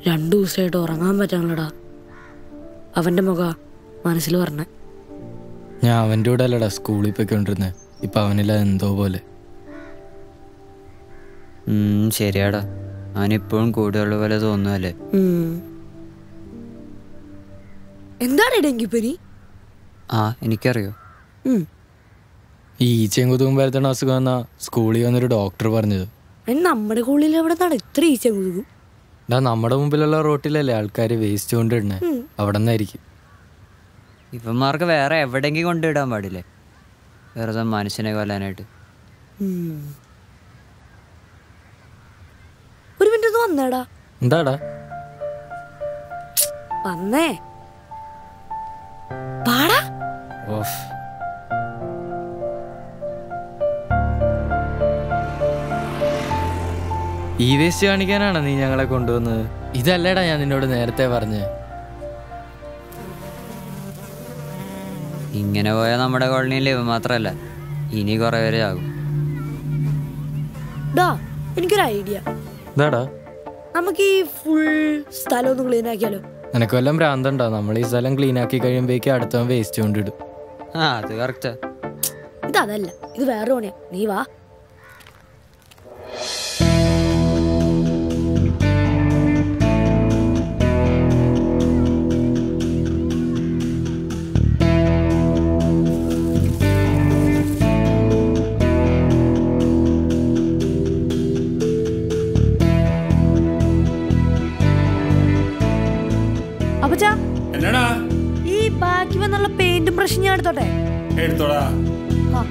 രണ്ടു ദിവസമായിട്ട് ഉറങ്ങാൻ പറ്റാണല്ലടാ അവന്റെ മുഖ മനസ്സിൽ പറഞ്ഞ ഞാൻ അവൻ്റെ കൂടെ അല്ലടാ സ്കൂളിൽ പോയിക്കൊണ്ടിരുന്നത് ഇപ്പൊ അവനില്ല എന്തോ പോലെ ഉം, ശരിയാടാ അവനിപ്പോഴും കൂടുതലുള്ള പോലെ തോന്നുമല്ലേ എന്താണ് ഡെങ്കിപ്പനി ആ എനിക്കറിയോ ഉം. ഈ ഈച്ചയും കൊതുകും പരത്തണ അസുഖം എന്നാ സ്കൂളിൽ വന്നൊരു ഡോക്ടർ പറഞ്ഞത് അതിന് നമ്മുടെ സ്കൂളിൽ എവിടെ നിന്നാണ് ഇത്ര ഈച്ച കുതുകും ഡാ നമ്മുടെ മുമ്പിലുള്ള റോട്ടിലല്ലേ ആൾക്കാർ വേസ്റ്റ് കൊണ്ടിടണേ അവിടെ നിന്നായിരിക്കും ഇവന്മാർക്ക് വേറെ എവിടെയെങ്കിലും കൊണ്ടിടാൻ പാടില്ലേ വെറുതെ മനുഷ്യനെ കൊല്ലാനായിട്ട് ഒരു മിനിറ്റ് ഒന്ന് വന്നേടാ എന്താടാ വന്നേ പാടാ ഓഫ് ഈ വേസ്റ്റ് കാണിക്കാനാണ് നീ ഞങ്ങളെ കൊണ്ടുവന്നത് ഇതല്ലേടാ ഞാൻ നിന്നോട് നേരത്തെ പറഞ്ഞ് ഇങ്ങനെ പോയാൽ നമ്മുടെ കോളനിയിൽ ഇവ മാത്രമല്ല ഇനി കുറേ പേര് ആകും ഡാ എനിക്കൊരു ഐഡിയ എന്താടാ നമുക്ക് ഈ ഫുൾ സ്ഥലം ഒന്ന് ക്ലീൻ ആക്കിയാലോ നിനക്ക് വല്ലതും ഭ്രാന്തണ്ടോ നമ്മൾ ഈ സ്ഥലം ക്ലീൻ ആക്കി കഴിയുമ്പോഴേക്കും അടുത്തവൻ വേസ്റ്റ് കൊണ്ടിടും ആ അത് കറക്റ്റാ ഇത് അതല്ല ഇത് വേറെ പണിയാ നീ വാ അപ്പച്ചാ എന്നടാ ഈ ബാക്കി വന്നുള്ള പെയിന്റും ബ്രഷും ഞാൻ എടുത്തോട്ടെ എടുത്തോടാ ആ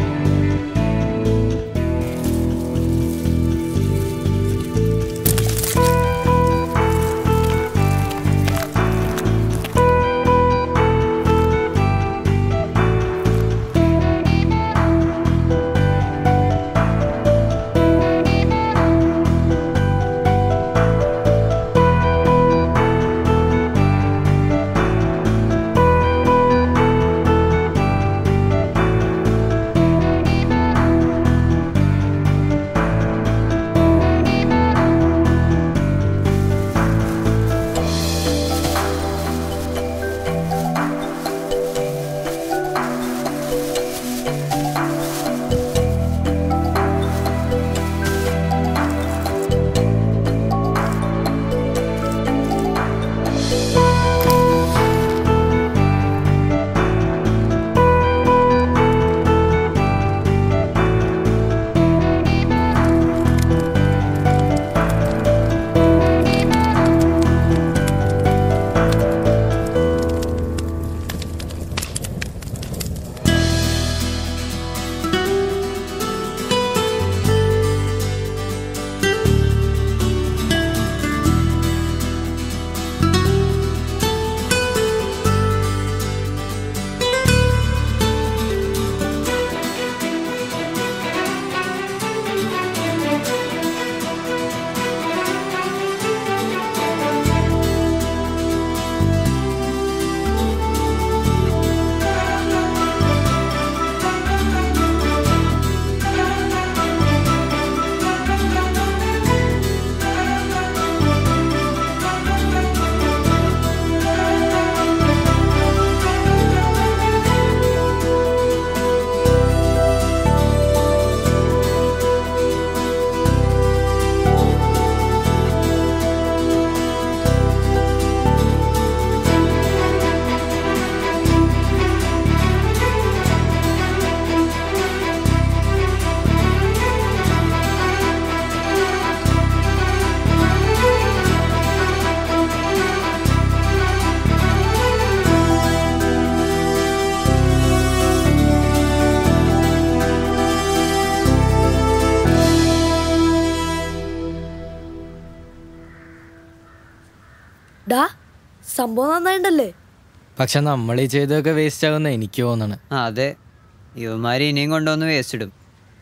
ഡാ സംഭവം നന്നായിണ്ടല്ലേ പക്ഷെ നമ്മൾ ഈ ചെയ്തതൊക്കെ വേസ്റ്റ് ആകുന്ന എനിക്ക് തോന്നണേ ആ അതെ ഇവന്മാർ ഇനിയും കൊണ്ടുവന്ന് വേസ്റ്റ് ഇടും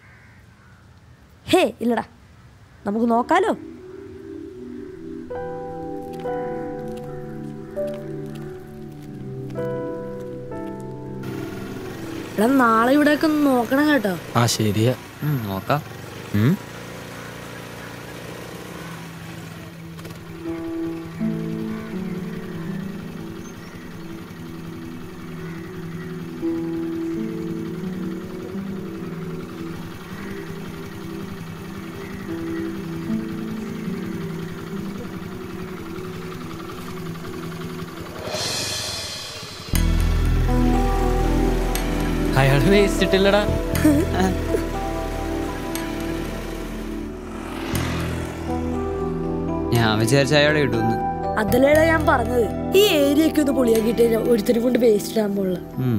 ഹേ ഇല്ലടാ നമുക്ക് നോക്കാലോ എടാ നാളെ ഇവിടെയൊക്കെ ഒന്ന് നോക്കണം കേട്ടോ ആ ശരിയാ ഉം, നോക്കാം ഉം. അയാള് വേസ്റ്റ് ഇട്ടില്ലടാ ഞാൻ വിചാരിച്ച അയാളെ ഇടുന്നു അതല്ലേടാ ഞാൻ പറഞ്ഞത് ഈ ഏരിയയൊക്കെ ഒന്ന് പൊളിയാക്കിയിട്ട് ഒരുത്തരും കൊണ്ട് വേസ്റ്റ് ഇടാൻ പോലുള്ള ഉം.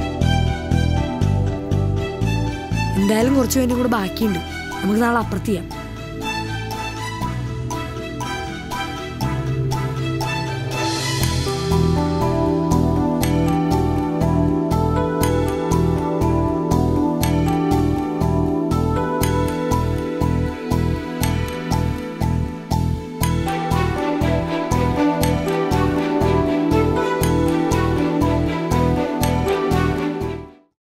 എന്തായാലും കുറച്ച് പേരും കൂടെ ബാക്കിയുണ്ട് നമുക്ക് നാളെ അപ്പുറത്ത് ചെയ്യാം